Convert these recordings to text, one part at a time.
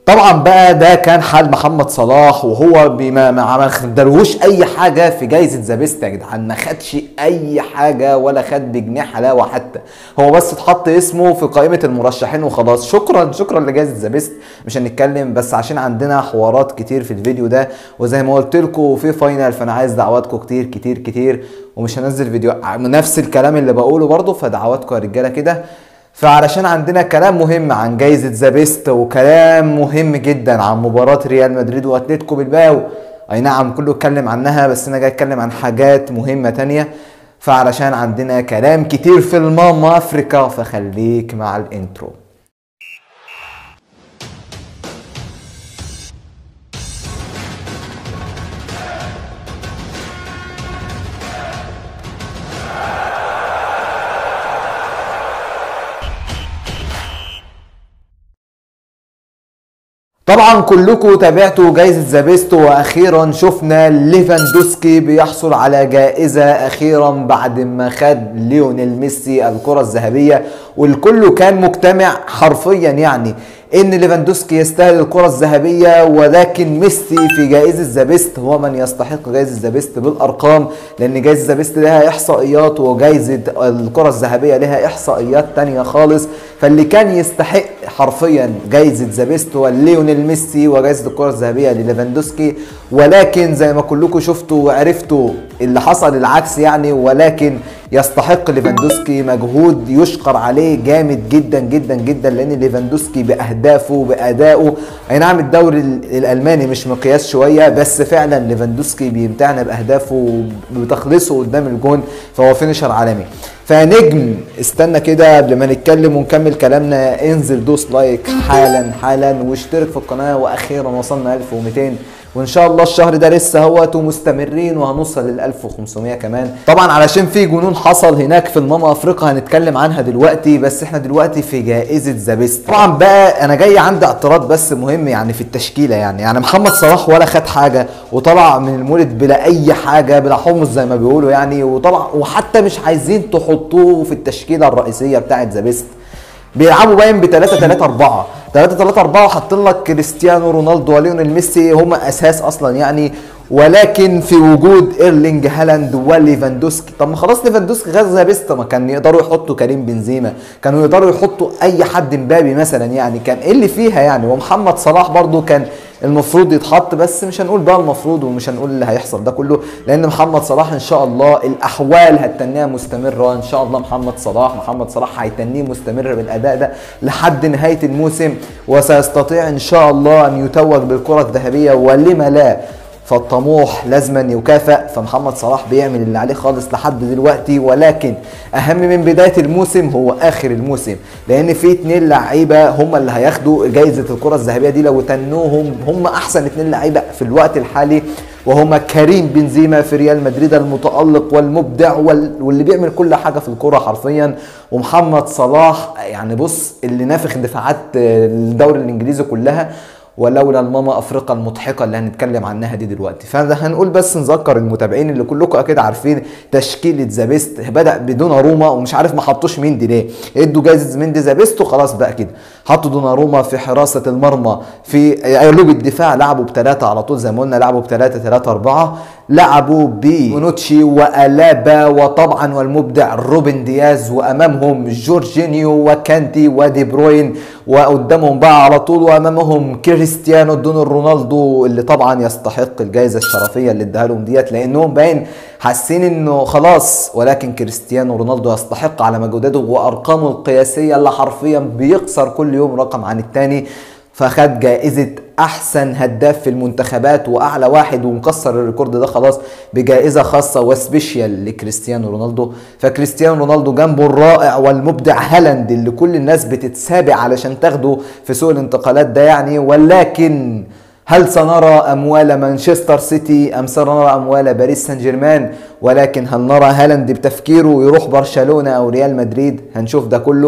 طبعا بقى ده كان حال محمد صلاح وهو بما ما ما خدلهوش اي حاجه في جايزه ذا بيست يا جدعان ما خدش اي حاجه ولا خد بجنيه حلاوه حتى هو بس اتحط اسمه في قائمه المرشحين وخلاص شكرا شكرا لجائزه ذا بيست مش هنتكلم بس عشان عندنا حوارات كتير في الفيديو ده وزي ما قلت لكم في فاينل فانا عايز دعواتكم كتير كتير كتير ومش هنزل فيديو نفس الكلام اللي بقوله برضه فدعواتكم يا رجاله كده فعلشان عندنا كلام مهم عن جايزة ذا بيست وكلام مهم جدا عن مباراة ريال مدريد واتلتيكو بالباو اي نعم كله اتكلم عنها بس انا جاي اتكلم عن حاجات مهمة تانية فعلشان عندنا كلام كتير في الماما افريكا فخليك مع الانترو طبعا كلكم تابعتوا جايزة ذا بيست واخيرا شفنا ليفاندوسكي بيحصل على جائزة اخيرا بعد ما خد ليونيل ميسي الكرة الذهبية والكل كان مجتمع حرفيا يعني ان ليفاندوسكي يستاهل الكرة الذهبية ولكن ميسي في جائزة ذا بيست هو من يستحق جائزة ذا بيست بالارقام لان جائزة ذا بيست لها احصائيات وجائزة الكرة الذهبية لها احصائيات تانية خالص فاللي كان يستحق حرفيا جائزة ذا بيست هو ليونيل ميسي وجائزة الكرة الذهبية لليفاندوسكي ولكن زي ما كلكم شفتوا وعرفتوا اللي حصل العكس يعني ولكن يستحق ليفاندوسكي مجهود يشكر عليه جامد جدا جدا جدا لان ليفاندوسكي باهدافه بادائه اي نعم الدوري الالماني مش مقياس شويه بس فعلا ليفاندوسكي بيمتعنا باهدافه وبتخلصه قدام الجون فهو فينشر عالمي فنجم استنى كده قبل ما نتكلم ونكمل كلامنا انزل دوس لايك حالا حالا واشترك في القناه واخيرا وصلنا 1200 وان شاء الله الشهر ده لسه اهوت ومستمرين وهنوصل لل 1500 كمان طبعا علشان في جنون حصل هناك في الماما افريقيا هنتكلم عنها دلوقتي بس احنا دلوقتي في جائزه ذا بيست طبعا بقى انا جاي عندي اعتراض بس مهم يعني في التشكيله يعني يعني محمد صلاح ولا خد حاجه وطلع من المولد بلا اي حاجه بلا حمص زي ما بيقولوا يعني وطلع وحتى مش عايزين تحطوه في التشكيله الرئيسيه بتاعه ذا بيست بيلعبوا باين ب 3 3 4 3 3 4 وحاطين لك كريستيانو رونالدو وليونيل ميسي هم اساس اصلا يعني ولكن في وجود ايرلينج هالاند وليفاندوسكي طب ما خلاص ليفاندوسكي غزه بيست ما كان يقدروا يحطوا كريم بنزيما كانوا يقدروا يحطوا اي حد مبابي مثلا يعني كان ايه اللي فيها يعني ومحمد صلاح برضو كان المفروض يتحط بس مش هنقول بقى المفروض ومش هنقول اللي هيحصل ده كله لان محمد صلاح ان شاء الله الاحوال هتتنيها مستمره ان شاء الله محمد صلاح محمد صلاح هيتنيه مستمر بالاداء ده لحد نهايه الموسم وسيستطيع ان شاء الله ان يتوج بالكره الذهبيه ولما لا فالطموح لازما يكافئ فمحمد صلاح بيعمل اللي عليه خالص لحد دلوقتي ولكن اهم من بدايه الموسم هو اخر الموسم لان في اتنين لعيبه هم اللي هياخدوا جائزه الكره الذهبيه دي لو تنوهم هم احسن اتنين لعيبه في الوقت الحالي وهما كريم بنزيما في ريال مدريد المتالق والمبدع واللي بيعمل كل حاجه في الكوره حرفيا ومحمد صلاح يعني بص اللي نافخ دفاعات الدوري الانجليزي كلها ولولا الماما افريقيا المضحكه اللي هنتكلم عنها دي دلوقتي فهنقول بس نذكر المتابعين اللي كلكم اكيد عارفين تشكيله ذا بيست بدا بدون روما ومش عارف ما حطوش مندي ليه ادوا جايزه مندي ذا بيست وخلاص بقى كده حطوا دوناروما في حراسه المرمى في قلوب الدفاع لعبوا بثلاثه على طول زي ما قلنا لعبوا بثلاثه ثلاثه اربعه لعبوا بمونوتشي والابا وطبعا والمبدع روبن دياز وامامهم جورجينيو وكانتي ودي بروين وقدامهم بقى على طول وامامهم كريستيانو دون رونالدو اللي طبعا يستحق الجائزه الشرفيه اللي اداها لهم ديت لانهم باين حاسين انه خلاص ولكن كريستيانو رونالدو يستحق على مجهوداته وارقامه القياسيه اللي حرفيا بيكسر كل يوم رقم عن الثاني فخد جائزة أحسن هداف في المنتخبات وأعلى واحد ومكسر الريكورد ده خلاص بجائزة خاصة وسبيشيال لكريستيانو رونالدو فكريستيانو رونالدو جنبه الرائع والمبدع هالاند اللي كل الناس بتتسابق علشان تاخده في سوق الانتقالات ده يعني ولكن هل سنرى أموال مانشستر سيتي أم سنرى أموال باريس سان جيرمان ولكن هل نرى هالاند بتفكيره يروح برشلونة أو ريال مدريد هنشوف ده كله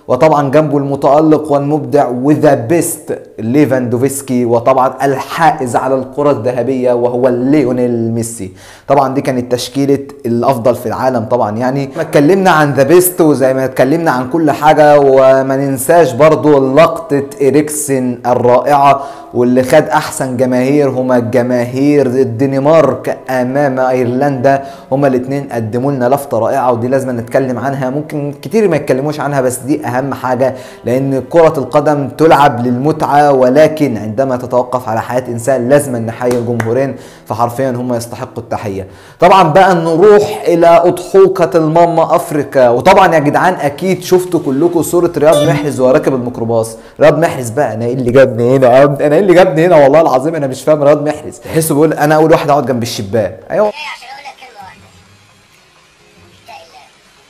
وطبعا جنبه المتألق والمبدع وذا بيست ليفاندوفسكي وطبعا الحائز على الكرة الذهبية وهو ليونيل ميسي طبعا دي كانت تشكيلة الأفضل في العالم طبعا يعني ما اتكلمنا عن ذا بيست وزي ما اتكلمنا عن كل حاجة وما ننساش برضو لقطة إريكسن الرائعة واللي خد أحسن جماهير هما جماهير الدنمارك أمام أيرلندا هما الاتنين قدموا لنا لفتة رائعة ودي لازم نتكلم عنها ممكن كتير ما يتكلموش عنها بس دي أهم حاجة لأن كرة القدم تلعب للمتعة ولكن عندما تتوقف على حياة إنسان لازم نحيي الجمهورين فحرفيا هم يستحقوا التحية طبعا بقى نروح إلى أضحوكة الماما أفريكا وطبعا يا جدعان أكيد شفتوا كلكم صورة رياض محرز وهو راكب الميكروباص رياض محرز بقى أنا إيه اللي جابني هنا أنا إيه اللي جابني هنا والله العظيم أنا مش فاهم رياض محرز تحسه بيقول أنا أول واحد أقعد جنب الشباك أيوه جاي عشان اقول لك كلمه واحده لا اله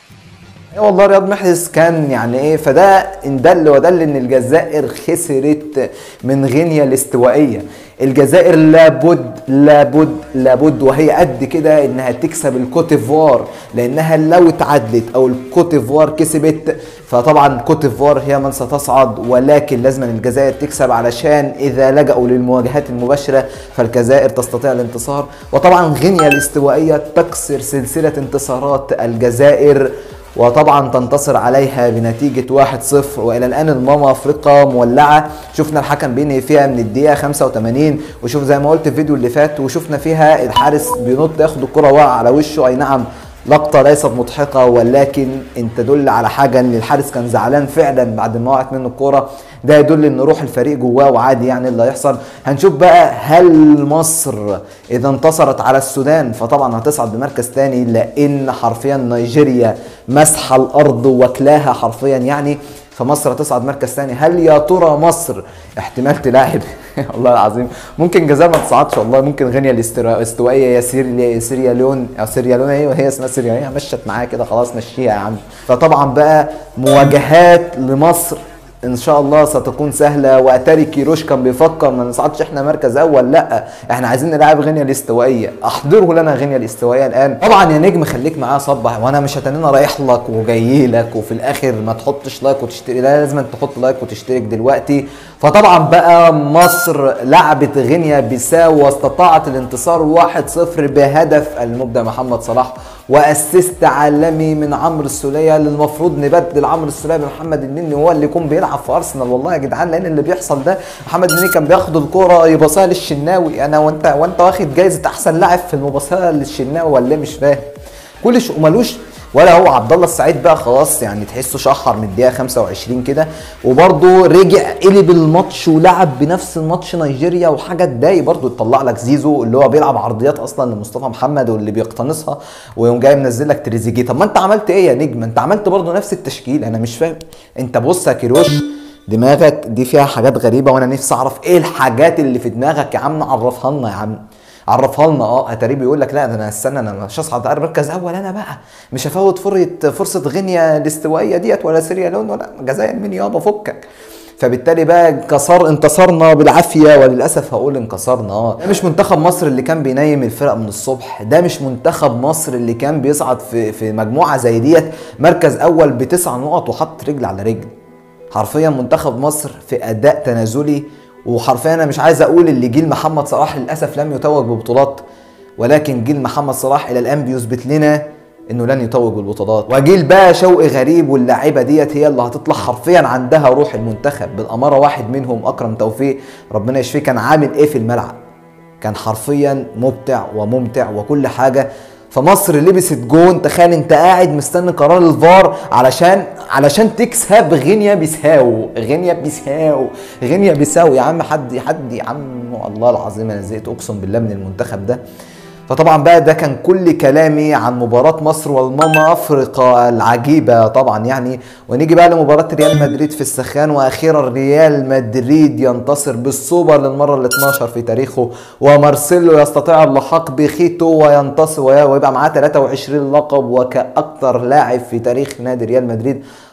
ايه والله رياض محرز كان يعني ايه فده ان دل ودل ان الجزائر خسرت من غينيا الاستوائيه الجزائر لابد لابد لابد وهي قد كده انها تكسب الكوتيفوار لانها لو اتعادلت او الكوتيفوار كسبت فطبعا كوتيفوار هي من ستصعد ولكن لازم الجزائر تكسب علشان اذا لجأوا للمواجهات المباشره فالجزائر تستطيع الانتصار وطبعا غينيا الاستوائيه تكسر سلسله انتصارات الجزائر وطبعا تنتصر عليها بنتيجة 1-0 وإلى الآن الماما أفريقيا مولعة شفنا الحكم بينهي فيها من الدقيقة 85 وشوف زي ما قلت في الفيديو اللي فات وشفنا فيها الحارس بينط ياخد الكرة واقع على وشه أي نعم لقطة ليست مضحكة ولكن ان تدل على حاجة ان الحارس كان زعلان فعلا بعد ما وقعت منه الكورة ده يدل ان روح الفريق جواه وعادي يعني اللي هيحصل هنشوف بقى هل مصر اذا انتصرت على السودان فطبعا هتصعد بمركز تاني لان حرفيا نيجيريا مسحة الارض واكلاها حرفيا يعني فمصر هتصعد مركز ثاني هل يا ترى مصر احتمال تلاعب والله العظيم ممكن الجزائر ما تصعدش والله ممكن غينيا الاستوائيه يا سيريا سيريا ليون او سيريا ليون ايوه هي اسمها سيريا هي مشت معايا كده خلاص مشيها يا عم فطبعا بقى مواجهات لمصر ان شاء الله ستكون سهله واتاري كيروش كان بيفكر ما نصعدش احنا مركز اول لا احنا عايزين نلعب غينيا الاستوائيه احضره لنا غينيا الاستوائيه الان طبعا يا نجم خليك معايا صبح وانا مش هتنينا رايح لك وجاي لك وفي الاخر ما تحطش لايك وتشتري لا لازم تحط لايك وتشترك دلوقتي فطبعا بقى مصر لعبت غينيا بيساو واستطاعت الانتصار 1-0 بهدف المبدع محمد صلاح واسيست عالمي من عمرو السوليه اللي المفروض نبدل عمرو السوليه بمحمد النني هو اللي يكون بيلعب في ارسنال والله يا جدعان لان اللي بيحصل ده محمد النني كان بياخد الكوره يباصيها للشناوي انا وانت وانت واخد جايزه احسن لاعب في المباصيه للشناوي ولا إيه؟ مش فاهم كل شيء ومالوش ولا هو عبد الله السعيد بقى خلاص يعني تحسه شحر من الدقيقه 25 كده وبرده رجع قلب الماتش ولعب بنفس الماتش نيجيريا وحاجه تضايق برده يطلع لك زيزو اللي هو بيلعب عرضيات اصلا لمصطفى محمد واللي بيقتنصها ويقوم جاي منزل لك تريزيجيه طب ما انت عملت ايه يا نجم انت عملت برده نفس التشكيل انا مش فاهم انت بص يا كيروش دماغك دي فيها حاجات غريبه وانا نفسي اعرف ايه الحاجات اللي في دماغك يا عم عرفها لنا يا عم عرفها لنا اه اتاري بيقول لك لا ده انا استنى انا مش هصعد على مركز اول انا بقى مش هفوت فرصه فرصه غينيا الاستوائيه ديت ولا سيريا لون ولا جزائر مين يابا فكك فبالتالي بقى انكسر انتصرنا بالعافيه وللاسف هقول انكسرنا اه ده مش منتخب مصر اللي كان بينيم الفرق من الصبح ده مش منتخب مصر اللي كان بيصعد في في مجموعه زي ديت مركز اول بتسع نقط وحط رجل على رجل حرفيا منتخب مصر في اداء تنازلي وحرفيا انا مش عايز اقول اللي جيل محمد صلاح للاسف لم يتوج ببطولات ولكن جيل محمد صلاح الى الان بيثبت لنا انه لن يتوج بالبطولات وجيل بقى شوقي غريب واللاعيبه ديت هي اللي هتطلع حرفيا عندها روح المنتخب بالاماره واحد منهم اكرم توفيق ربنا يشفيه كان عامل ايه في الملعب كان حرفيا مبدع وممتع وكل حاجه فمصر لبست جون تخيل انت قاعد مستني قرار الفار علشان علشان تكسب غينيا بيساو غينيا بيساو غينيا بيساو يا عم حد حد يا عم الله العظيم انا زهقت اقسم بالله من المنتخب ده فطبعا بقى ده كان كل كلامي عن مباراة مصر والماما افريقيا العجيبة طبعا يعني ونيجي بقى لمباراة ريال مدريد في السخان واخيرا ريال مدريد ينتصر بالسوبر للمرة ال 12 في تاريخه ومارسيلو يستطيع اللحاق بخيتو وينتصر ويبقى معاه 23 لقب وكأكثر لاعب في تاريخ نادي ريال مدريد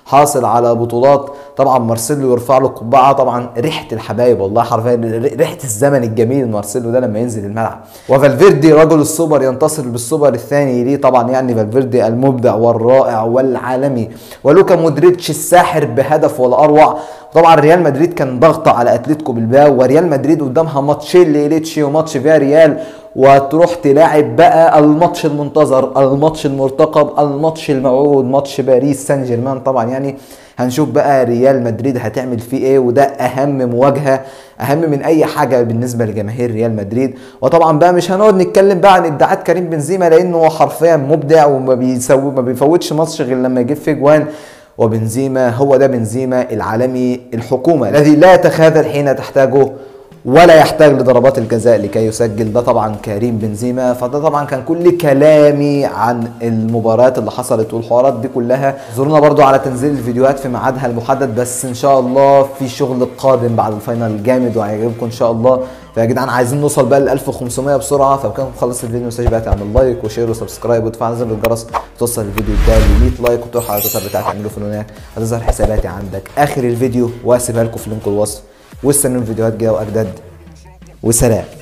حاصل على بطولات طبعا مارسيلو يرفع له قبعه طبعا ريحه الحبايب والله حرفيا ريحه الزمن الجميل مارسيلو ده لما ينزل الملعب وفالفيردي رجل السوبر ينتصر بالسوبر الثاني ليه طبعا يعني فالفيردي المبدع والرائع والعالمي ولوكا مودريتش الساحر بهدف ولا اروع طبعا ريال مدريد كان ضغط على اتلتيكو بالباو وريال مدريد قدامها ماتشين لإليتشي وماتش فيا ريال وتروح تلاعب بقى الماتش المنتظر الماتش المرتقب الماتش الموعود ماتش باريس سان جيرمان طبعا يعني هنشوف بقى ريال مدريد هتعمل فيه ايه وده اهم مواجهه اهم من اي حاجه بالنسبه لجماهير ريال مدريد وطبعا بقى مش هنقعد نتكلم بقى عن ابداعات كريم بنزيما لانه هو حرفيا مبدع وما بيسوي ما بيفوتش ماتش غير لما يجيب فيه جوان وبنزيما هو ده بنزيما العالمي الحكومه الذي لا يتخاذل حين تحتاجه ولا يحتاج لضربات الجزاء لكي يسجل ده طبعا كريم بنزيما فده طبعا كان كل كلامي عن المباريات اللي حصلت والحوارات دي كلها زورونا برضو على تنزيل الفيديوهات في ميعادها المحدد بس ان شاء الله في شغل قادم بعد الفاينل جامد وهيعجبكم ان شاء الله فيا جدعان عايزين نوصل بقى ل 1500 بسرعه فكان خلص الفيديو ما بقى تعمل لايك وشير وسبسكرايب وتفعل زر الجرس توصل الفيديو الجاي ل 100 لايك وتروح على تويتر بتاعك تعملوا فولو هتظهر حساباتي عندك اخر الفيديو واسيبها لكم في لينك الوصف واستنوا الفيديوهات جايه واجدد وسلام